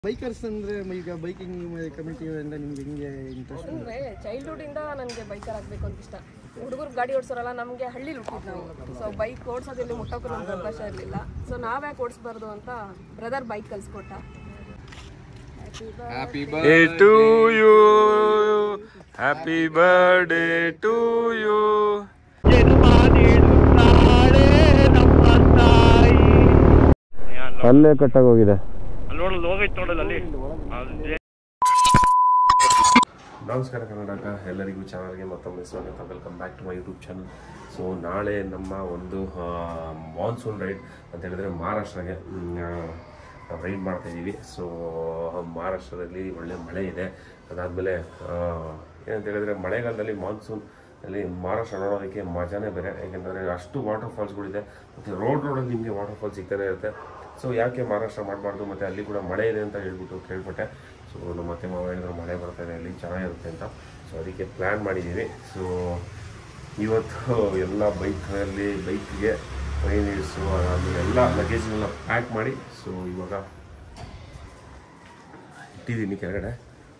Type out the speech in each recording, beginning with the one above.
Bikers ಅಂದ್ರೆ ಈಗ biking committee ಎಲ್ಲ ನಿಮ್ಗೆ ಹೆಂಗೆ ಇಂಟ್ರೆಸ್ಟ್ ಅಂದರೆ ಚೈಲ್ಡ್ಹುಡ್ ಇಂದ ನನಗೆ ಬೈಕರ್ ಆಗಬೇಕು ಅಂತ ಇಷ್ಟ ಹುಡುಗರು ಗಾಡಿ ಓಡಿಸೋರಲ್ಲ ನಮಗೆ ಹಳ್ಳಿಲಿ ಹುಟ್ಟಿದ್ ನಾವು ಸೊ ಬೈಕ್ ಓಡಿಸೋದಿಲ್ಲಿ ಮುಟ್ಟೋಕ್ಕೂ ನಮ್ಗೆ ಅವಕಾಶ ಇರಲಿಲ್ಲ ಸೊ ನಾವ್ಯಾಕೆ ಓಡಿಸ್ಬಾರ್ದು ಅಂತ ಬ್ರದರ್ ಬೈಕ್ ಕಲಿಸ್ಕೊಟ್ಟ Happy Day to you. Happy birthday to you. ಅಲ್ಲೇ ಕಟ್ಟಾಗೋಗಿದೆ ನಮಸ್ಕಾರ ಕರ್ನಾಟಕ ಎಲ್ಲರಿಗೂ ಚಾನಲ್ಗೆ ಮತ್ತೊಮ್ಮೆ ಸ್ವಾಗತ welcome back to my YouTube channel so ನಾಳೆ ನಮ್ಮ ಒಂದು ಮಾನ್ಸೂನ್ ರೈಡ್ ಅಂತ ಹೇಳಿದ್ರೆ ಮಹಾರಾಷ್ಟ್ರಗೆ ರೈಡ್ ಮಾಡ್ತಾ ಇದ್ದೀವಿ ಸೊ ಮಹಾರಾಷ್ಟ್ರದಲ್ಲಿ ಒಳ್ಳೆ ಮಳೆ ಇದೆ ಅದಾದಮೇಲೆ ಏನಂತ ಹೇಳಿದ್ರೆ ಮಳೆಗಾಲದಲ್ಲಿ ಮಾನ್ಸೂನ್ ಅಲ್ಲಿ ಮಹಾರಾಷ್ಟ್ರ ನೋಡೋದಕ್ಕೆ ಮಜಾನೇ ಬೇರೆ ಯಾಕೆಂದರೆ ಅಷ್ಟು ವಾಟರ್ ಫಾಲ್ಸ್ಗಳಿದೆ ಮತ್ತು ರೋಡ್ ರೋಡಲ್ಲಿ ನಿಮಗೆ ವಾಟರ್ ಫಾಲ್ಸ್ ಸಿಗ್ತಾನೆ ಇರುತ್ತೆ ಸೊ ಯಾಕೆ ಮಹಾರಾಷ್ಟ್ರ ಮಾಡಬಾರ್ದು ಮತ್ತು ಅಲ್ಲಿ ಕೂಡ ಮಳೆ ಇದೆ ಅಂತ ಹೇಳ್ಬಿಟ್ಟು ಕೇಳ್ಪಟ್ಟೆ ಸೊ ನಮ್ಮ ಅತ್ತೆ ಮಾವ ಹೇಳಿದ್ರು ಮಳೆ ಬರ್ತಾ ಇದೆ ಅಲ್ಲಿ ಚೆನ್ನಾಗಿರುತ್ತೆ ಅಂತ ಸೊ ಅದಕ್ಕೆ ಪ್ಲ್ಯಾನ್ ಮಾಡಿದ್ದೀವಿ ಸೊ ಇವತ್ತು ಎಲ್ಲ ಬೈಕಲ್ಲಿ ಬೈಕ್ಗೆ ಟ್ರೈನ್ ಇಳಿಸು ಅದಾದಮೇಲೆ ಎಲ್ಲ ಲಗೇಜ್ನೆಲ್ಲ ಪ್ಯಾಕ್ ಮಾಡಿ ಸೊ ಇವಾಗ ಇಟ್ಟಿದ್ದೀನಿ ಕೆಳಗಡೆ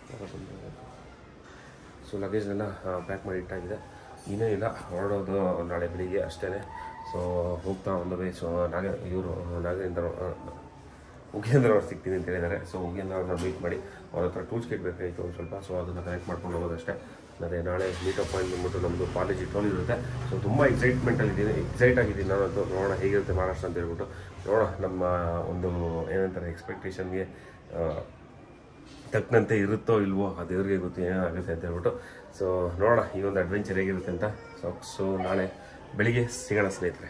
ಸೊ ಲಗೇಜ್ನೆಲ್ಲ ಪ್ಯಾಕ್ ಮಾಡಿ ಇಟ್ಟಾಗಿದೆ ಇನ್ನೂ ಇಲ್ಲ ಹೊರಡೋದು ನಾಳೆ ಬೆಳಿಗ್ಗೆ ಅಷ್ಟೇ ಸೊ ಹೋಗ್ತಾ ಒಂದು ವೇ ಸೊ ನಾಗ ಇವರು ನಾಗೇಂದ್ರ ಉಗೇಂದ್ರ ಅವ್ರು ಸಿಗ್ತೀನಿ ಅಂತ ಹೇಳಿದ್ದಾರೆ ಸೊ ಉಗೇಂದ್ರ ಅವ್ರನ್ನ ಮೀಟ್ ಮಾಡಿ ಅವ್ರ ಹತ್ರ ಟೂಲ್ಸ್ ಕಿಟ್ ಬೇಕಾಗಿತ್ತು ಒಂದು ಸ್ವಲ್ಪ ಸೊ ಅದನ್ನು ಕನೆಕ್ಟ್ ಮಾಡ್ಕೊಂಡು ಹೋಗೋದಷ್ಟೇ ಮತ್ತು ನಾಳೆ ಮೀಟಪ್ ಪಾಯಿಂಟ್ ಬಂದ್ಬಿಟ್ಟು ನಮ್ಮದು ಕಾಲೇಜ್ ಇಟ್ಟೋಲ್ ಇರುತ್ತೆ ಸೊ ತುಂಬ ಎಕ್ಸೈಟ್ಮೆಂಟಲ್ಲಿ ಇದ್ದೀನಿ ಎಕ್ಸೈಟ್ ಆಗಿದ್ದೀನಿ ನಾನಂತೂ ನೋಡೋಣ ಹೇಗಿರುತ್ತೆ ಮಹಾರಾಷ್ಟ್ರ ಅಂತ ಹೇಳ್ಬಿಟ್ಟು ನೋಡೋಣ ನಮ್ಮ ಒಂದು ಏನಂತಾರೆ ಎಕ್ಸ್ಪೆಕ್ಟೇಷನ್ಗೆ ತಕ್ಕಂತೆ ಇರುತ್ತೋ ಇಲ್ವೋ ಆ ದೇವ್ರಿಗೆ ಗೊತ್ತು ಏನಾಗುತ್ತೆ ಅಂತ ಹೇಳ್ಬಿಟ್ಟು ಸೊ ನೋಡೋಣ ಈ ಒಂದು ಅಡ್ವೆಂಚರ್ ಹೇಗಿರುತ್ತೆ ಅಂತ ಸೊ ಸೊ ನಾಳೆ ಬೆಳಿಗ್ಗೆ ಸಿಗೋಣ ಸ್ನೇಹಿತರೆ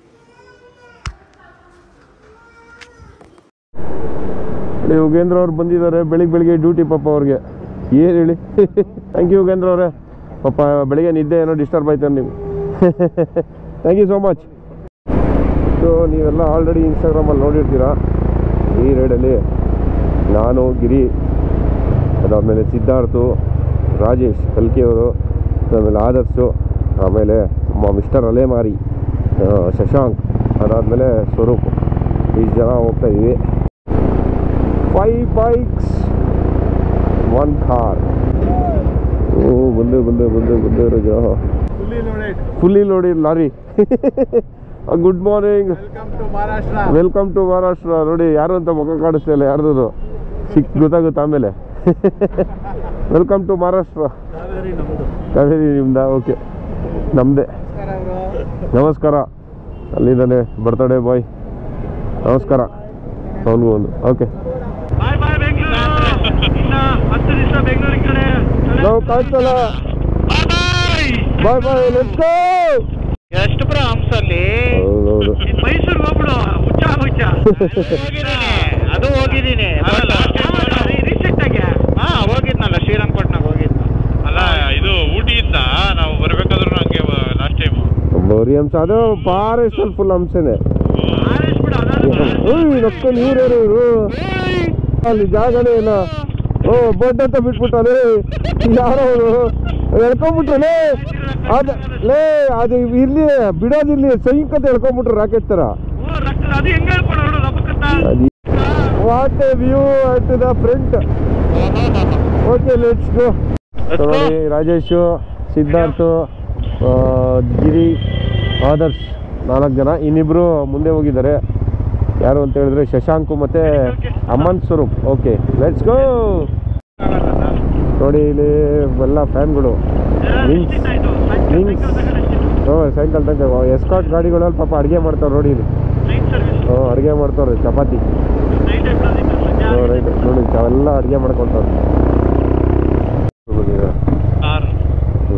ಹೇಳಿ ಯೋಗೇಂದ್ರ ಅವ್ರು ಬಂದಿದ್ದಾರೆ ಬೆಳಿಗ್ಗೆ ಬೆಳಿಗ್ಗೆ ಡ್ಯೂಟಿ ಪಾಪ ಅವ್ರಿಗೆ ಏನು ಹೇಳಿ ಥ್ಯಾಂಕ್ ಯು ಯೋಗೇಂದ್ರ ಅವರೇ ಪಾಪ ಬೆಳಿಗ್ಗೆ ನಿದ್ದೆ ಏನೋ ಡಿಸ್ಟರ್ಬ್ ಆಯ್ತು ನೀವು thank you so much so ನೀವೆಲ್ಲ ಆಲ್ರೆಡಿ ಇನ್ಸ್ಟಾಗ್ರಾಮಲ್ಲಿ ನೋಡಿರ್ತೀರಾ ಈ ರೈಡಲ್ಲಿ ನಾನು ಗಿರಿ ಅದಾದಮೇಲೆ ಸಿದ್ಧಾರ್ಥು ರಾಜೇಶ್ ಕಲ್ಕಿ ಅವರು ಆಮೇಲೆ ಆದರ್ಶು ಆಮೇಲೆ ನಮ್ಮ ಮಿಸ್ಟರ್ ಅಲೆಮಾರಿ ಆ, ಶಶಾಂಕ್ ಅದಾದಮೇಲೆ ಸ್ವರೂಪ್ ಇಷ್ಟು ಜನ ಹೋಗ್ತಾ ಇದ್ದೀವಿ ಫೈವ್ ಬೈಕ್ಸ್ ಒನ್ ಕಾರ್ ಓ ಬಂದು ಬಂದು ಬಂದು ಬಂದು ರಜ fully loaded lorry good morning welcome to Maharashtra ನೋಡಿ ಯಾರು ಅಂತ ಮುಖ ಕಾಣಿಸ್ತಾ ಇಲ್ಲ ಯಾರ್ದು ಸಿಕ್ ಗೊತ್ತಾಗುತ್ತೆ ಆಮೇಲೆ ವೆಲ್ಕಮ್ ಟು ಮಹಾರಾಷ್ಟ್ರ ಕಾವೇರಿ ನಿಮ್ದ ಓಕೆ ನಮ್ಮದೇ ನಮಸ್ಕಾರ ಅಲ್ಲಿದ್ದಾನೆ ಬರ್ತಡೇ ಬಾಯ್ ನಮಸ್ಕಾರ ಅವನಿಗೂ ಒಂದು ಓಕೆ ನಾವು ಕಾಯ್ತಲ್ಲ ಬಾಯ್ ಬಾಯ್ ಲೆಟ್ಸ್ ಗೋ ಎಷ್ಟು ಬ್ರೋ ಹಂಸಲ್ಲಿ ಹೌದೌದು ಮೈಸೂರಿಗೆ ಹೋಗ್ಬಿಡು ಹುಚ್ಚ ಹುಚ್ಚ ಅದು ಹೋಗಿದ್ದೀನಿ ರೀಸೆಂಟ್ ಆಗಿ ಹಾ ಹೋಗಿದ್ನಲ್ಲ ಶ್ರೀರಂಗಪಟ್ಟಣ ಹೋಗಿದ್ನ ಅಲ್ಲ ಇದು ಊಟಿಯಿಂದ ನಾವು ಬರ್ಬೇಕಾದ್ರೂ ಹಂಗೆ ಲಾಸ್ಟ್ ಟೈಮ್ ಬರೀ ಅಂಶ ಅದು ಫಾರೆಸ್ಟ್ ಅಲ್ಲಿ ಫುಲ್ ಅಂಶನೇ ಆರೇಶ್ ಬಿಡು ಓಯ್ ನಕ್ಕಲ್ಲಿ ಇವ್ರ್ಯಾರು ಇವರು ಅಲ್ಲಿ ಜಾಗನೇ ಇಲ್ಲ ಓ ಬೋಟ್ ಅಂತ ಬಿಟ್ಬಿಟ್ಟಲೆ ಯಾರೋ ಅವರು ಎಳ್ಕೊಂಬಿಟ್ರಲೇ ಅದ ಲೇ ಅದು ಇಲ್ಲಿ ಬಿಡೋದಿಲ್ಲಿ ಸೈಂಕ್ ಅಂತ ಎಳ್ಕೊಂಬಿಟ್ರು ರಾಕೆಟ್ ತರ ಓ ರಕ್ತ ಅದು ಹೆಂಗ್ ಹೇಳ್ಕೊಡೋರು ರಬ್ಬಕತ್ತ what a view at the front okay let's go ನೋಡಿ ರಾಜೇಶು ಸಿದ್ಧಾರ್ಥು ಆ, ಗಿರಿ ಆದರ್ಶ್ ನಾಲ್ಕು ಜನ ಇನ್ನಿಬ್ರು ಮುಂದೆ ಹೋಗಿದ್ದಾರೆ ಯಾರು ಅಂತ ಹೇಳಿದ್ರೆ ಶಶಾಂಕು ಮತ್ತೆ Aman Swaroop okay let's go ನೋಡಿ ಇಲ್ಲಿ ಎಲ್ಲ ಫ್ಯಾನ್ಗಳು ವಿಂಗ್ಸ್ ವಿಂಗ್ಸ್ ಹ್ಞೂ ಸೈಕಲ್ ತನಕ ಎಸ್ಕಾಟ್ ಗಾಡಿಗಳಲ್ಲಿ ಪಾಪ ಅಡುಗೆ ಮಾಡ್ತಾರೆ ನೋಡಿ ಇಲ್ಲಿ ನೈಟ್ ಸರ್ವಿಸ್ ಹ್ಞೂ ಅಡುಗೆ ಮಾಡ್ತಾರೆ ಚಪಾತಿ ನೈಟ್ ಹ್ಞೂ ರೈಟ್ ನೋಡಿ ಅವೆಲ್ಲ ಅಡುಗೆ ಮಾಡ್ಕೊತಾರೆ ಕಾರ್ ಹ್ಞೂ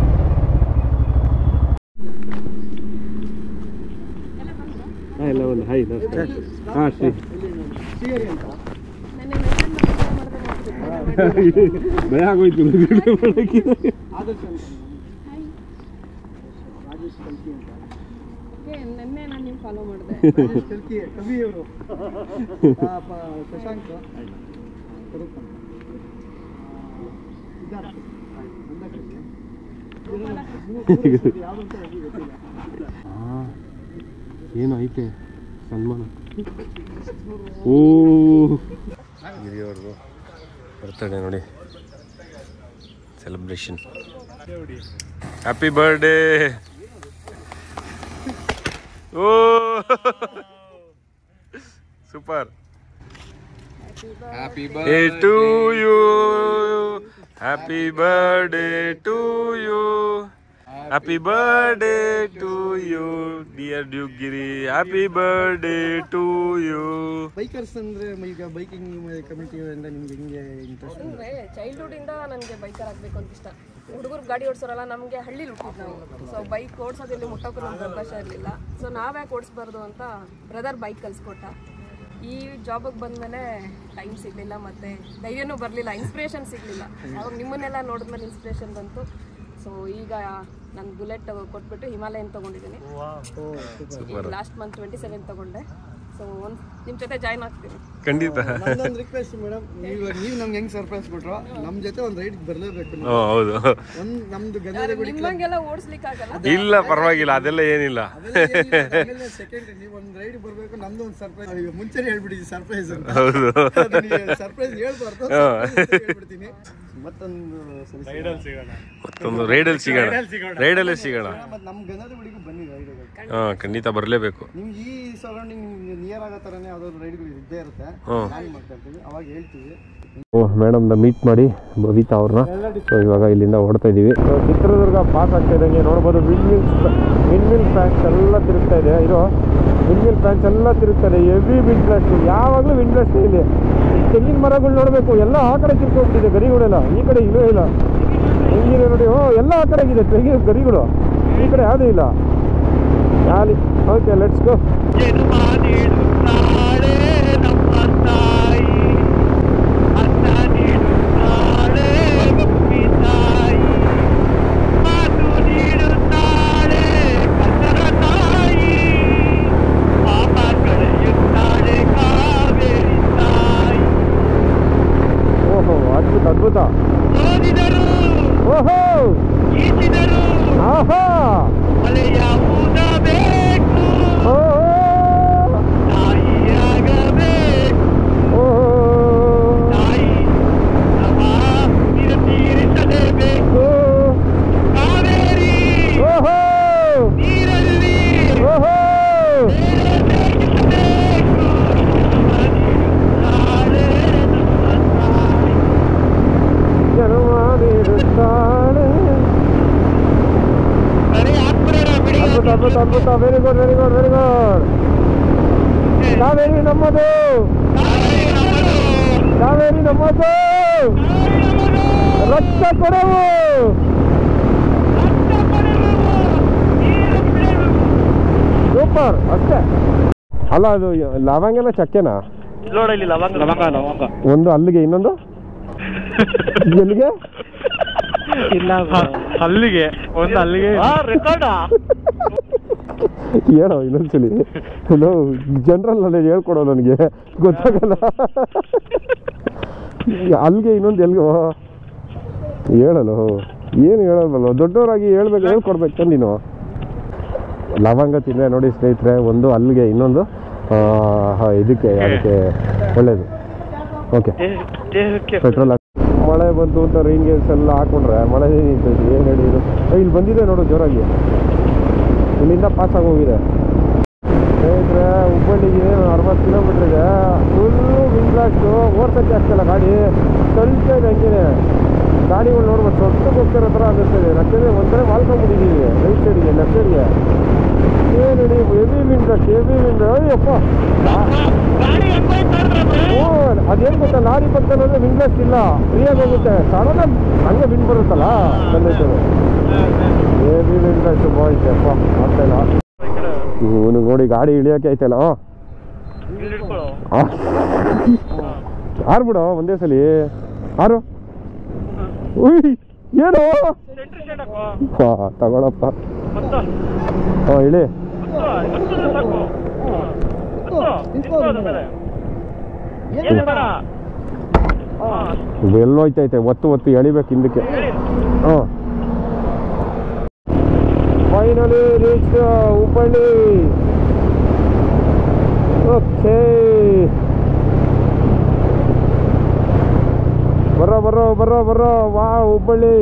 ಹಾಂ ಎಲ್ಲ ಒಂದು ಹಾಯ್ ನಮಸ್ಕಾರ ಹಾಂ ಶ್ರೀ ಸಿಗರಿ ಅಂತ ನೆನ್ನೆ ಮೆಸೇಜ್ ಮಾಡಿದ್ರೆ ಭಯ ಆಗೋಯ್ತು ಮಾಡೋಕ್ಕೆ ಆದರ್ಶ ಅಂತ ರಾಜೇಶ್ ಕಲ್ಕಿ ಅಂತ ನಿನ್ನೆ ನಾನು ನೀವು ಫಾಲೋ ಮಾಡಿದೆ ರಾಜೇಶ್ ಕಲ್ಕಿ ಕವಿ ಅವರು ಶಶಾಂಕ್ ಸ್ವರೂಪ್ ಅಂತ ಸಿದ್ಧಾರ್ಥ ಮಂದಕೃಷ್ಣ ಯಾವುದು ಅಂತ ನನಗೆ ಗೊತ್ತಿಲ್ಲ ಏನು ಐತೆ ಸನ್ಮಾನ ಓ ಗಿರಿಯವ್ರದ್ದು ಬರ್ತಡೇ ನೋಡಿ ಸೆಲೆಬ್ರೇಷನ್ ಹ್ಯಾಪಿ ಬರ್ಡೇ ಓ super happy Hey to you. Happy birthday to you. Happy birthday to you, dear Duke Giri. Happy birthday to you. Bikers ಅಂದ್ರೆ ಈಗ ಬೈಕಿಂಗ್ ಕಮಿಟಿ ಇಂದ ನಿಮ್ಗೆ ಹೆಂಗೆ ಇಂಟ್ರೆಸ್ಟ್ ಅಂದ್ರೆ ಚೈಲ್ಡ್ಹುಡ್ ಇಂದ ನನಗೆ ಬೈಕರ್ ಆಗ್ಬೇಕು ಅಂತ ಇಷ್ಟ ಹುಡುಗರು ಗಾಡಿ ಓಡಿಸೋರಲ್ಲ ನಮಗೆ ಹಳ್ಳಿಲಿ ಹುಟ್ಟಿದ್ ನಾವು ಸೊ ಬೈಕ್ ಓಡಿಸೋದಿಲ್ಲಿ ಮುಟ್ಟೋಕ್ಕೂ ನಮ್ಗೆ ಅವಕಾಶ ಇರಲಿಲ್ಲ ಸೊ ನಾವ್ಯಾಕೆ ಓಡಿಸ್ಬಾರ್ದು ಅಂತ ಬ್ರದರ್ ಬೈಕ್ ಕಲಿಸ್ಕೊಟ್ಟ ಈ ಜಾಬಿಗೆ ಬಂದಮೇಲೆ ಟೈಮ್ ಸಿಗಲಿಲ್ಲ ಮತ್ತು ಧೈರ್ಯನೂ ಬರಲಿಲ್ಲ ಇನ್ಸ್ಪಿರೇಷನ್ ಸಿಗಲಿಲ್ಲ ಅವಾಗ ನಿಮ್ಮನ್ನೆಲ್ಲ ನೋಡಿದ್ಮೇಲೆ ಇನ್ಸ್ಪಿರೇಷನ್ ಬಂತು ಸೊ ಈಗ ನಾನು ಬುಲೆಟ್ ಕೊಟ್ಬಿಟ್ಟು ಹಿಮಾಲಯನ್ ತೊಗೊಂಡಿದ್ದೀನಿ ಲಾಸ್ಟ್ ಮಂತ್ ಟ್ವೆಂಟಿ ಸೆವೆನ್ ತೊಗೊಂಡೆ ಸೊ ಒಂದು ನಿಮ್ಮ ಜೊತೆ ಜಾಯ್ನ್ ಆಗ್ತೀನಿ ಖಂಡಿತ ನಮ್ದೊಂದು ರಿಕ್ವೆಸ್ಟ್ ಮೇಡಮ್ ನೀವು ನೀವು ನಮ್ಗೆ ಹೆಂಗ್ ಸರ್ಪ್ರೈಸ್ ಕೊಟ್ರು ನಮ್ಮ ಜೊತೆ ಒಂದು ರೈಡ್ ಬರಲೇಬೇಕು ಓ ಹೌದು ಒಂದು ನಮ್ದು ಗಂಧದ ಗುಡಿ ನಿಮ್ಮಂಗೆಲ್ಲ ಓಡಿಸ್ಲಿಕ್ಕೆ ಆಗಲ್ಲ ಇಲ್ಲ ಪರವಾಗಿಲ್ಲ ಅದೆಲ್ಲ ಏನಿಲ್ಲ ಸೆಕೆಂಡ್ ನೀವು ಒಂದು ರೈಡ್ ಬರಬೇಕು ನಮ್ದು ಒಂದು ಸರ್ಪ್ರೈಸ್ ಮುಂಚೆನೇ ಹೇಳ್ಬಿಟ್ಟಿದ್ವಿ ಸರ್ಪ್ರೈಸ್ ಅಂತ ಹೌದು ಸರ್ಪ್ರೈಸ್ ಹೇಳ್ಬಾರ್ದು surprise ಅಂತ ಹೇಳ್ಬಿಡ್ತೀನಿ ಮತ್ತೊಂದು ಸರಿ ಮತ್ತೊಂದು ರೈಡಲ್ಲಿ ಸಿಗೋಣ ರೈಡಲ್ಲೇ ಸಿಗೋಣ ಮತ್ತೆ ನಮ್ಮ ಗಂಧದ ಗುಡಿಗೂ ಬನ್ನಿ ರೈಡ್ ಹಾಂ ಖಂಡಿತ ಬರಲೇಬೇಕು ನಿಮ್ಗೆ ಈ ಸರೌಂಡಿಂಗ್ ನಿಮ್ಗೆ ನಿಯರ್ ಆಗೋ ಥರನೇ ಯಾವ್ದಾದ್ರು ರೈಡ್ಗಳು ಇದ್ದೇ ಇರುತ್ತೆ ಹ್ಮ್. ಪ್ಲಾನ್ ಮಾಡ್ತಾ ಇರ್ತೀವಿ ಅವಾಗ ಹೇಳ್ತೀವಿ ಓ ಮೇಡಮ್ನ ಮೀಟ್ ಮಾಡಿ ಬಬಿತಾ ಅವ್ರನ್ನ ಸೊ ಇವಾಗ ಇಲ್ಲಿಂದ ಹೊಡ್ತಾ ಇದ್ದೀವಿ ಸೊ ಚಿತ್ರದುರ್ಗ ಪಾಸ್ ಆಗ್ತಾ ಇದ್ದಂಗೆ ನೋಡ್ಬೋದು wind mills wind mill fans ಎಲ್ಲ ತಿರುಗ್ತಾ ಇದೆ ಇರೋ ವಿಂಡ್ ಮಿಲ್ ಫ್ಯಾನ್ಸ್ ಎಲ್ಲ ತಿರುಗ್ತಾ ಇದೆ ಹೆವಿ ವಿಂಡ್ ಬ್ಲಾಸ್ಟ್ ಯಾವಾಗಲೂ ವಿಂಡ್ ಬ್ಲಾಸ್ಟ್ ಇಲ್ಲಿ ಈ ತೆಂಗಿನ ಮರಗಳು ನೋಡಬೇಕು ಎಲ್ಲ ಆ ಕಡೆ ತಿರ್ಕೊಂಡ್ಬಿಟ್ಟಿದೆ ಗರಿಗಳೆಲ್ಲ ಈ ಕಡೆ ಇಲ್ಲವೇ ಇಲ್ಲ ಹೆಂಗಿದೆ ನೋಡಿ ಓ ಎಲ್ಲ ಆ ಕಡೆಗಿದೆ ತೆಂಗಿನ ಗರಿಗಳು ಈ ಕಡೆ ಯಾವುದೂ ಇಲ್ಲ ಯಾಲಿ ಓಕೆ ಲೆಟ್ಸ್ ಗೋ ಜನ್ಮ ನೀಡುತ್ತಾಳೆ ನಮ್ಮ ತಾಯಿ ಅನ್ನ ನೀಡುತ್ತಾಳೆ ಭೂಮಿ ತಾಯಿ ಮಾತು ನೀಡುತ್ತಾಳೆ ಕನ್ನಡ ತಾಯಿ ಪಾಪ ಕಳೆಯುತ್ತಾಳೆ ಕಾವೇರಿ ತಾಯಿ ಓಹೋ ಅದ್ಭುತ ಅದ್ಭುತ ಓದಿದರು ಓಹೋ ಈಚಿದರು ಆಹಾ ಮಳೆಯ ಊದಬೇಕು ಓ ತಾಯಿಯಾಗಬೇಕು ಓಹೋ ತಾಯಿ ನಮ್ಮ ನೀರು ತೀರಿಸಲೇಬೇಕು ಕಾವೇರಿ ಓಹೋ ನೀರಲ್ಲಿ ಓಹೋ ಬೇಯಿಸಬೇಕು ನಾಳೆ ನಮ್ಮ ತಾಯಿ ಜನ್ಮ ನೀಡುತ್ತಾಳೆ ಬರೀ ಆತ್ಮರ ಬಿಡಿ ಅದ್ಭುತ ಅದ್ಭುತ ಅದ್ಭುತ very good very good very good Kaveri ನಮ್ಮದು ಕಾವೇರಿ ನಮ್ಮದು ಕಾವೇರಿ ನಮ್ಮದು ಕಾವೇರಿ ನಮ್ಮದು ರಕ್ತ ಕೊಡವು ರಕ್ತ ಪಡೆಯುವು ನೀರು ಬಿಡುವು ಸೂಪರ್ ಅಷ್ಟೇ ಅಲ್ಲ ಅದು ಲವಂಗನ ಚಕ್ಕೆನಾ ನೋಡಲಿ ಲವಂಗ ಲವಂಗ ಲವಂಗ ಒಂದು ಅಲ್ಲಿಗೆ ಇನ್ನೊಂದು ಎಲ್ಲಿಗೆ ಇಲ್ಲ ಅಲ್ಲಿಗೆ ಒಂದು ಅಲ್ಲಿಗೆ ರೆಕಾರ್ಡ ಹೇಳೋ ಇನ್ನೊಂದ್ಸಲಿ ಹಲೋ ಜನರಲ್ ನಾಲೆಜ್ ಹೇಳ್ಕೊಡೋ ನನಗೆ ಗೊತ್ತಾಗಲ್ಲ ಅಲ್ಲಿಗೆ ಇನ್ನೊಂದು ಎಲ್ಗೋ ಹೇಳಲು ಏನು ಹೇಳಲ್ವಲ್ಲ ದೊಡ್ಡವರಾಗಿ ಹೇಳ್ಬೇಕು ಹೇಳ್ಕೊಡ್ಬೇಕು ನೀನು ಲವಂಗ ತಿಂದರೆ ನೋಡಿ ಸ್ನೇಹಿತರೆ ಒಂದು ಅಲ್ಲಿಗೆ ಇನ್ನೊಂದು ಆ, ಹ, ಇದಕ್ಕೆ ಅದಕ್ಕೆ ಒಳ್ಳೇದು ಓಕೆ ಪೆಟ್ರೋಲ್ ಮಳೆ ಬಂತು ಅಂತ ರೈನ್ ಗೇರ್ಸ್ ಎಲ್ಲ ಹಾಕೊಂಡ್ರೆ ಮಳೆ ನಿಂತೈತಿ ಏನು ಹೇಳಿ ಇದು ಏ, ಇಲ್ಲಿ ಬಂದಿದೆ ನೋಡು ಜೋರಾಗಿ ಇಲ್ಲಿಂದ ಪಾಸ್ ಆಗೋಗಿದೆ ಸ್ನೇಹಿತರೆ ಹುಬ್ಬಳ್ಳಿಗೆ ಅರವತ್ತು ಕಿಲೋಮೀಟ್ರ್ ಇದೆ ಫುಲ್ಲು ವಿಂಗ್ಲಾಸ್ಟು ಓಡ್ಸೋಕ್ಕೆ ಆಗ್ತಿಲ್ಲ ಗಾಡಿ ತಳ್ತಾ ಇದೆ ಹಂಗೇನೆ ಗಾಡಿಗಳು ನೋಡ್ಬೋದು ಸೊಟ್ಟಕ್ಕೆ ಹೋಗ್ತಿರೋ ಥರ ಅನ್ನಿಸ್ತದೆ ಯಾಕಂದರೆ ಒಂಥರ ಮಾಲ್ಕೊಂಡ್ಬಿಟ್ಟಿದ್ದೀವಿ ರೈಟ್ ಸೈಡ್ಗೆ ಲೆಫ್ಟ್ ಸೈಡ್ಗೆ ಏನು ಹೇಳಿ heavy wind blast heavy wind Ayyappa ಗಾಡಿ ಓ ಅದೇನು ಗೊತ್ತಾ ಲಾರಿ ಪಕ್ಕದಲ್ಲಿ ಅಂದ್ರೆ ವಿಂಗ್ಲಾಸ್ಟ್ ಇಲ್ಲ ಫ್ರೀಯಾಗಿ ಹೋಗುತ್ತೆ ಸಡನ್ ಹಂಗೆ ವಿಂಡ್ ಬರುತ್ತಲ್ಲ ಬಂದೈತೆ ಹೆವಿ ವಿಂಗ್ಲಾಸ್ಟ್ ಬಾಯ್ಸ್ ಅಪ್ಪ ಆಗ್ತಾ ಇಲ್ಲ ಇವನು ನೋಡಿ ಗಾಡಿ ಇಳಿಯೋಕೆ ಆಯ್ತಲ್ಲ ಆರು ಬಿಡು ಒಂದೇ ಸಲಿ ಆರು ಉಯ್ ಏನು ಹಾ ತಗೊಳಪ್ಪ ಹಾ ಇಳಿ ಎಲ್ಲೋಯ್ತೈತೆ ಒತ್ತು ಒತ್ತು ಎಳಿಬೇಕು ಹಿಂದಕ್ಕೆ ಹಾಂ ಫೈನಲಿ ರೀಚ್ ಹುಬ್ಬಳ್ಳಿ ಓಕೆ ಬರೋ ಬರೋ ಬರೋ ಬರೋ ವಾ ಹುಬ್ಬಳ್ಳಿ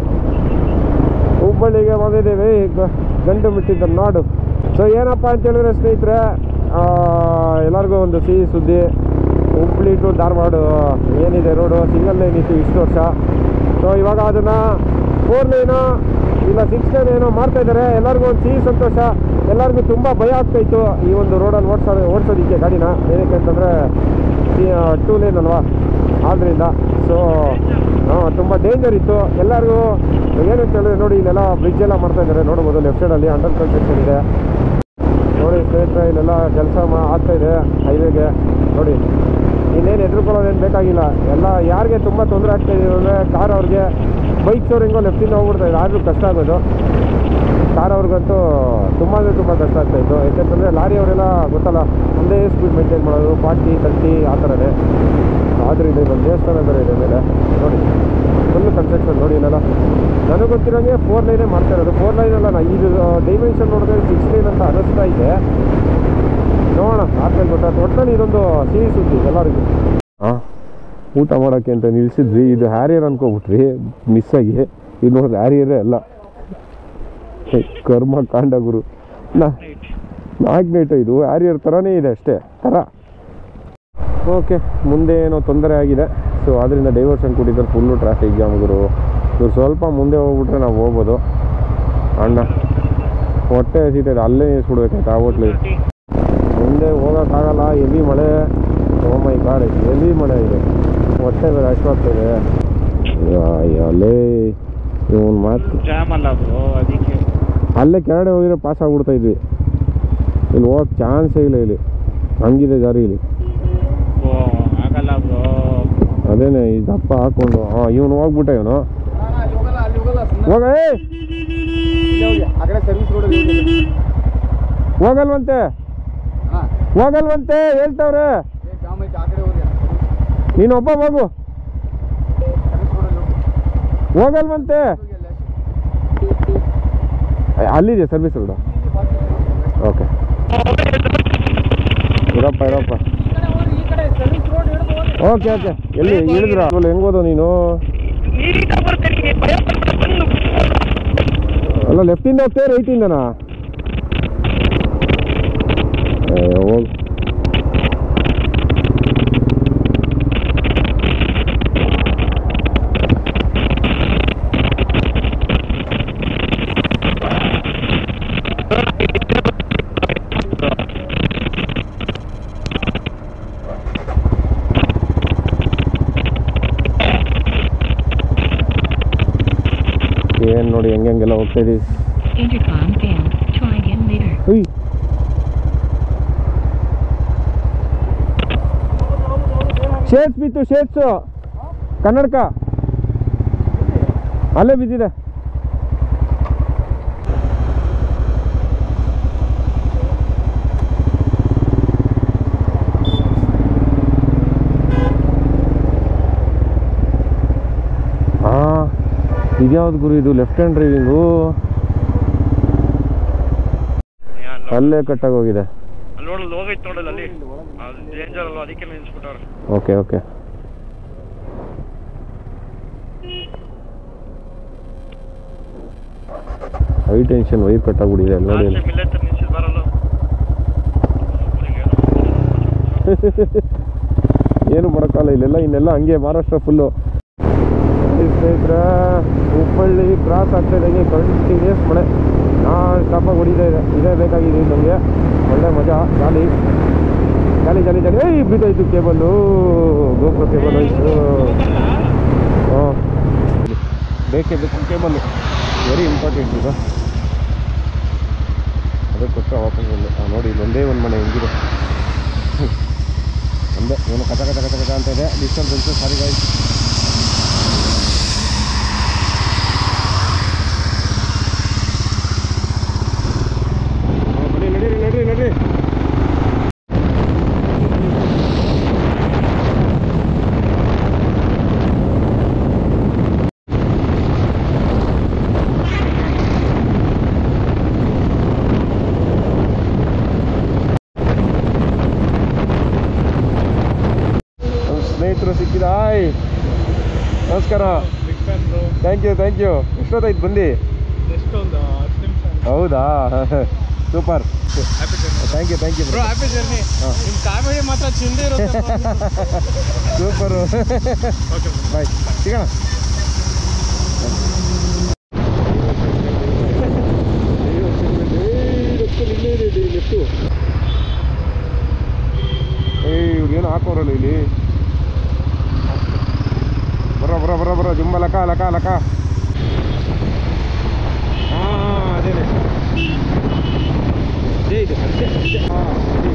ಹುಬ್ಬಳ್ಳಿಗೆ ಬಂದಿದ್ದೀವಿ ಗ- ಗಂಡು ಮಿಟ್ಟಿದ್ದ ನಾಡು ಸೊ ಏನಪ್ಪ ಅಂತ ಹೇಳಿದ್ರೆ ಸ್ನೇಹಿತರೆ ಆ, ಎಲ್ಲರಿಗೂ ಒಂದು ಸಿಹಿ ಸುದ್ದಿ ಹುಬ್ಬಳ್ಳಿ ಟು ಧಾರವಾಡ ಏನಿದೆ ರೋಡು ಸಿಂಗಲ್ ಲೈನ್ ಇತ್ತು ಇಷ್ಟು ವರ್ಷ ಸೊ ಇವಾಗ ಅದನ್ನು ಫೋರ್ ಲೈನು ಇಲ್ಲ ಸಿಕ್ಸ್ ಲೈನ್ ಏನೋ ಮಾಡ್ತಾ ಇದ್ದಾರೆ ಎಲ್ಲರಿಗೂ ಒಂದು ಸಿಹಿ ಸಂತೋಷ ಎಲ್ಲರಿಗೂ ತುಂಬ ಭಯ ಆಗ್ತಾ ಇತ್ತು ಈ ಒಂದು ರೋಡಲ್ಲಿ ಓಡಿಸೋ ಓಡಿಸೋದಕ್ಕೆ ಗಾಡಿನ ಏನಕ್ಕೆ ಅಂತಂದರೆ ಟೂ ಲೈನ್ ಅಲ್ವಾ ಆದ್ದರಿಂದ ಸೊ ತುಂಬ ಡೇಂಜರ್ ಇತ್ತು ಎಲ್ಲರಿಗೂ ಏನಂತ ಹೇಳಿದ್ರೆ ನೋಡಿ ಇಲ್ಲೆಲ್ಲ ಬ್ರಿಡ್ಜ್ ಎಲ್ಲ ಮಾಡ್ತಾ ಇದ್ದಾರೆ ನೋಡ್ಬೋದು ಲೆಫ್ಟ್ ಸೈಡಲ್ಲಿ ಅಂಡರ್ ಕನ್ಸ್ಟ್ರಕ್ಷನ್ ಇದೆ ನೋಡಿ ಸ್ನೇಹಿತರೆ ಇಲ್ಲೆಲ್ಲ ಕೆಲಸ ಮಾ ಆಗ್ತಾ ಇದೆ ಹೈವೇಗೆ ನೋಡಿ ಇನ್ನೇನು ಎದುರುಕೊಳ್ಳೋದೇನು ಬೇಕಾಗಿಲ್ಲ ಎಲ್ಲ ಯಾರಿಗೆ ತುಂಬ ತೊಂದರೆ ಆಗ್ತಾ ಇದೆ ಅಂದರೆ ಕಾರ್ ಅವ್ರಿಗೆ ಬೈಕ್ಸ್ ಅವ್ರು ಹೆಂಗೋ ಲೆಫ್ಟಿಂದ ಹೋಗ್ಬಿಡ್ತಾ ಇದೆ ಆದರೂ ಕಷ್ಟ ಆಗೋದು ಕಾರ್ ಅವ್ರಿಗಂತೂ ತುಂಬ ಅಂದರೆ ತುಂಬ ಕಷ್ಟ ಆಗ್ತಾ ಇತ್ತು ಯಾಕೆಂತಂದರೆ ಲಾರಿ ಅವರೆಲ್ಲ ಗೊತ್ತಲ್ಲ ಒಂದೇ ಸ್ಪೀಡ್ ಮೇಂಟೈನ್ ಮಾಡೋದು ಫಾರ್ಟಿ ತರ್ಟಿ ಆ ಥರನೇ ಆದ್ದರಿಂದ ಇದೊಂದು ದೇವಸ್ಥಾನ ಬೇರೆ ಇದೆ ಮೇಲೆ ನೋಡಿ ಫುಲ್ ಕನ್ಸ್ಟ್ರಕ್ಷನ್ ನೋಡಿ ಇಲ್ಲೆಲ್ಲ ನನಗೆ ಗೊತ್ತಿರೋಂಗೆ ಫೋರ್ ಲೈನೇ ಮಾಡ್ತಾ ಇರೋದು ಫೋರ್ ಲೈನ್ ಅಲ್ಲ ನಾ ಇದು ಡೈಮೆನ್ಷನ್ ನೋಡಿದ್ರೆ ಸಿಕ್ಸ್ ಲೈನ್ ಅಂತ ಅನ್ನಿಸ್ತಾ ಇದೆ ನೋಡೋಣ ಆದ್ಮೇಲೆ ಗೊತ್ತಾಯ್ತು ಒಟ್ಟಿನಲ್ಲಿ ಇದೊಂದು ಸಿಹಿ ಸುದ್ದಿ ಎಲ್ಲರಿಗೂ ಹಾಂ ಊಟ ಮಾಡೋಕ್ಕೆ ಅಂತ ನಿಲ್ಸಿದ್ವಿ ಇದು ಹ್ಯಾರಿಯರ್ ಅನ್ಕೋಬಿಟ್ರಿ ಮಿಸ್ ಆಗಿ ಇದು ನೋಡಿದ್ರೆ ಹ್ಯಾರಿಯರೇ ಅಲ್ಲ ಹೇ, ಕರ್ಮ ಕಾಂಡ ಗುರು ನಾ ನಾಲ್ಕು ನೈಟ್ ಇದು ಹ್ಯಾರಿಯರ್ ಥರನೇ ಇದೆ ಅಷ್ಟೇ ಥರ ಓಕೆ ಮುಂದೆ ಏನೋ ತೊಂದರೆ ಆಗಿದೆ ಸೊ ಅದರಿಂದ ಡೈವರ್ಷನ್ ಕೊಟ್ಟಿದ್ದಾರೆ ಫುಲ್ಲು ಟ್ರಾಫಿಕ್ ಜಾಮ್ ಗುರು ಇವ್ರು ಸ್ವಲ್ಪ ಮುಂದೆ ಹೋಗ್ಬಿಟ್ರೆ ನಾವು ಹೋಗ್ಬೋದು ಅಣ್ಣ ಹೊಟ್ಟೆ ಹಸಿತೈತೆ ಅಲ್ಲೇ ನಿಲ್ಸ್ಬಿಡ್ಬೇಕಾಯ್ತು ಆ ಹೋಟ್ಲಿಗೆ ಮುಂದೆ ಹೋಗೋಕ್ಕಾಗಲ್ಲ ಎಲ್ಲಿ ಮಳೆ ಮೈ ಗಾಡ್ ಎಲ್ಲಿ ಮಳೆ ಇದೆ ಹೊಟ್ಟೆ ಬೇರೆ ಅಶ್ವಾಗ್ತಿದೆ ಅಲ್ಲೇ ಇವನ್ ಮಾತು ಜಾಮ್ ಅಲ್ಲ ಬ್ರೋ ಅದಕ್ಕೆ ಅಲ್ಲೇ ಕೆಳಗಡೆ ಹೋಗಿದ್ರೆ ಪಾಸ್ ಆಗ್ಬಿಡ್ತಾ ಇದ್ವಿ ಇಲ್ಲಿ ಹೋಗಕ್ಕೆ ಚಾನ್ಸೇ ಇಲ್ಲ ಇಲ್ಲಿ ಹಂಗಿದೆ ಜಾರಿ ಇಲ್ಲಿ ಓ ಆಗಲ್ಲ ಬ್ರೋ ಅದೇನೆ ಈ ದಪ್ಪ ಹಾಕೊಂಡು ಹಾಂ ಇವನು ಹೋಗ್ಬಿಟ್ಟ ಇವನು ಅಲ್ಲಿ ಹೋಗಲ್ಲ ಅಲ್ಲಿ ಹೋಗಲ್ಲ ಸುಮ್ಮನೆ ಹೋಗ ಏ ಹೋಗಿ ಆ ಕಡೆ ಸರ್ವಿಸ್ ರೋಡ್ ಹೋಗಲ್ವಂತೆ ಹಾಂ ಹೋಗಲ್ವಂತೆ ಹೇಳ್ತಾವ್ರೆ ಏ ಜಾಮ್ ಐತೆ ಆ ಕಡೆ ಹೋಗಿ ನೀನು ಒಬ್ಬ ಹೋಗು ಸರ್ವಿಸ್ ರೋಡಲ್ಲಿ ಹೋಗಿ ಹೋಗಲ್ವಂತೆ ಹೋಗಿ ಅಲ್ಲಿ ಏ, ಅಲ್ಲಿದೆ ಸರ್ವಿಸ್ ರೋಡು ಓಕೆ ಇರಪ್ಪ ಇರಪ್ಪ ಓಕೆ ಓಕೆ ಎಲ್ಲಿ ಇಳಿದ್ರ ಹೆಂಗೋದು ನೀನು ಅಲ್ಲ ಲೆಫ್ಟಿಂದ ಹೋಗ್ತೇ ರೈಟಿಂದನಾ ಹೋಗ್ ಏನು ನೋಡಿ ಹೆಂಗೆ ಹೆಂಗೆಲ್ಲ ಹೋಗ್ತಾ ಇದೀವಿ Intercom failed. Try again later. ಉಯ್ ಶೇಡ್ಸ್ ಬಿತ್ತು ಶೇಡ್ಸು ಕನ್ನಡಕ ಅಲ್ಲೇ ಬಿದ್ದಿದೆ ಹಾಂ ಇದ್ಯಾವ್ದು ಗುರು ಇದು ಲೆಫ್ಟ್ ಹ್ಯಾಂಡ್ ಡ್ರೈವಿಂಗು ಅಲ್ಲೇ ಕಟ್ಟಾಗೋಗಿದೆ ಅಲ್ಲಿ ನೋಡಲ್ಲ ಹೋಗೈತೆ ನೋಡಲ್ಲ ಅಲ್ಲಿ ಅದು ಡೇಂಜರ್ ಅಲ್ವಾ ಅದಕ್ಕೆ ನಿಲ್ಸ್ಬಿಟ್ಟವ್ರೆ okay okay high tension wire ಕಟ್ಟಾಗ್ಬಿಟ್ಟಿದೆ ಅಲ್ಲಿ ನೋಡಿ ಅಲ್ಲಿ. ಲಾಸ್ಟ್ ಟೈಮ್ ಇಲ್ಲೇ ತರ ನಿಲ್ಸಿದ್ ಬರಲ್ಲ ಏನು ಮಾಡೋಕ್ಕಲ್ಲ ಇಲ್ಲೆಲ್ಲ ಇನ್ನೆಲ್ಲ ಹಂಗೆ ಮಹಾರಾಷ್ಟ್ರ ಫುಲ್ಲು ಸ್ನೇಹಿತರೆ ಹುಬ್ಬಳ್ಳಿ ಕ್ರಾಸ್ ಆಗ್ತಾ ಇದ್ದಂಗೆ ಕಂಟಿನ್ಯೂಸ್ ಮಳೆ ನಾನ್ ಸ್ಟಾಪಾಗಿ ಹೊಡಿತಾ ಇದೆ ಇದೇ ಬೇಕಾಗಿದೆ ನಮಗೆ ಒಳ್ಳೆ ಮಜಾ ಜಾಲಿ ಜಾಲಿ ಜಾಲಿ ಜಾಲಿ ಏಯ್ ಬಿದ್ದೋಯ್ತು ಕೇಬಲ್ಲು ಗೋಪುರ ಕೇಬಲ್ ಹೋಯ್ತು ಹಾಂ ಬೇಕಿದ್ದಕ್ಕೆ ಕೇಬಲ್ಲು ವೆರಿ ಇಂಪಾರ್ಟೆಂಟ್ ಇದು ಅದಕ್ಕೋಸ್ಕರ ವಾಪಸ್ ಬಂದೆ ಆ, ನೋಡಿ ಇಲ್ಲಿ ಒಂದೇ ಒಂದು ಮನೆ ಹೆಂಗಿದೆ ಹ್ಮ್. ಒಂದೇ ಏನು ಕಚ ಕಚ ಕಚ ಕಚ ಅಂತ ಇದೆ ಡಿಸ್ಟರ್ಬೆನ್ಸು ಸಾರಿಗೆ ಬನ್ನಿ ನಡೀರಿ ನಡೀರಿ ನಡೀರಿ ನಮ್ಮ ಸ್ನೇಹಿತರು ಸಿಕ್ಕಿದ ಆಯ್ ನಮಸ್ಕಾರ ಥ್ಯಾಂಕ್ ಯು ಥ್ಯಾಂಕ್ ಯು ಎಷ್ಟೊತ್ತಾಯ್ತು ಬಂದು ಎಷ್ಟೊಂದು ಹತ್ತು ನಿಮಿಷ ಹೌದಾ super thank you thank you bro happy journey ನಿಮ್ಮ ಕಾಮಿಡಿ ಮಾತ್ರ ಚಿಂದಿ ಇರುತ್ತೆ ಸೂಪರು ಬಾಯ್ ಸಿಗೋಣ ಏಯ್ ಇವ್ರೇನು ಹಾಕೋರಲ್ಲ ಇಲ್ಲಿ ಬರ ಬರ ಬರ ಬರ ಜುಮ್ಮ ಲಕ ಲಕ ಲಕ ಹಾಂ ಅದೇನೆ ಅದೇ ಇದು ಅದೇ ಅದೇ ಹಾಂ ಅದೇ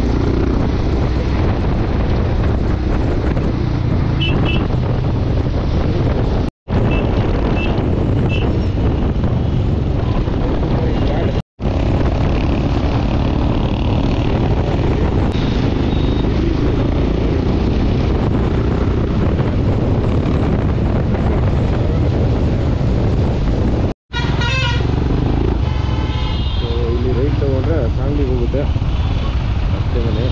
ಸೊ ಇಲ್ಲಿ ರೈಟ್ ತಗೊಂಡ್ರೆ ಸಾಂಗ್ಲಿಗೆ ಹೋಗುತ್ತೆ ಅಷ್ಟೇ ಮನೆ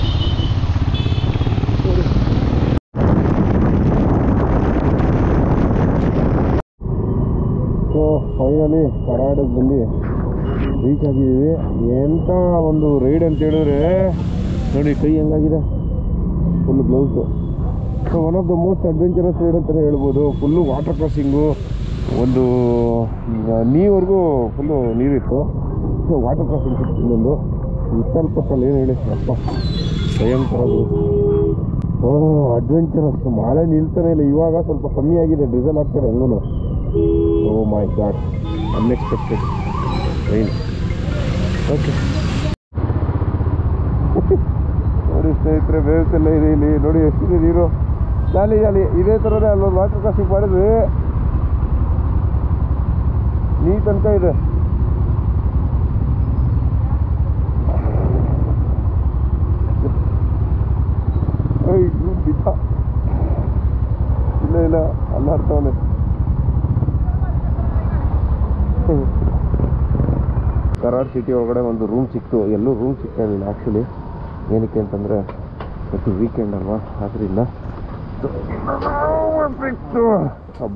ಸೊ ಫೈನಲಿ ಕರಾಡಕ್ಕೆ ಬಂದು ರೀಚ್ ಆಗಿದ್ದೀವಿ ಎಂಥ ಒಂದು ರೈಡ್ ಅಂತ ಹೇಳಿದ್ರೆ ನೋಡಿ ಕೈ ಹೆಂಗಾಗಿದೆ full gloves so one of the most adventurous ride ಅಂತಲೇ ಹೇಳ್ಬೋದು ಫುಲ್ಲು ವಾಟರ್ ಕ್ರಾಸಿಂಗು ಒಂದು ನೀವರೆಗೂ ಫುಲ್ಲು ನೀರಿತ್ತು ಸೊ ವಾಟರ್ ಕ್ರಾಸಿಂಗ್ ಸಿಕ್ತು ಇನ್ನೊಂದು ವಿಶಾಲ್ ಪಕ್ಕಲ್ಲಿ ಏನು ಹೇಳಿ ಅಪ್ಪ ಭಯಂಕರ ಓ ಅಡ್ವೆಂಚರಸ್ ಮಳೆ ನಿಲ್ತಾನೆ ಇಲ್ಲ ಇವಾಗ ಸ್ವಲ್ಪ ಕಮ್ಮಿ ಆಗಿದೆ ಡೀಸೆಲ್ ಆಗ್ತಾರೆ ಹೆಂಗೂ oh my god unexpected rain okay ನೋಡಿ ಸ್ನೇಹಿತರೆ ವೇವ್ಸ್ ಎಲ್ಲ ಇದೆ ಇಲ್ಲಿ ನೋಡಿ ಎಷ್ಟಿದೆ ನೀರು ಜಾಲಿ ಜಾಲಿ ಇದೇ ಥರನೇ ಅಲ್ಲೊಂದು ವಾಟರ್ ಕ್ರಾಸಿಂಗ್ ಮಾಡಿದ್ವಿ ನೀ ತನಕ ಇದೆ ಅಯ್ಯೋ ಬಿದ್ದ ಇಲ್ಲ ಇಲ್ಲ ಅಲ್ಲಾಡ್ತವನೆ ಕರಾಡ್ ಸಿಟಿ ಒಳಗಡೆ ಒಂದು ರೂಮ್ ಸಿಕ್ತು ಎಲ್ಲೂ ರೂಮ್ ಸಿಗ್ತಾ ಇರಲಿಲ್ಲ ಆ್ಯಕ್ಚುಲಿ ಏನಕ್ಕೆ ಅಂತಂದರೆ ಇವತ್ತು ವೀಕೆಂಡ್ ಅಲ್ವಾ ಆದ್ದರಿಂದ ಬಿಟ್ಟು ಹಬ್ಬ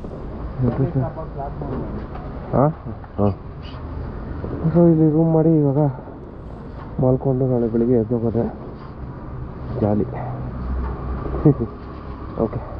ಹಾಂ ಹಾಂ ಸೊ ಇಲ್ಲಿ ರೂಮ್ ಮಾಡಿ ಇವಾಗ ಮಲ್ಕೊಂಡು ನಾಳೆ ಬೆಳಿಗ್ಗೆ ಎದ್ದೋಗೋದೆ ಜಾಲಿ ಓಕೆ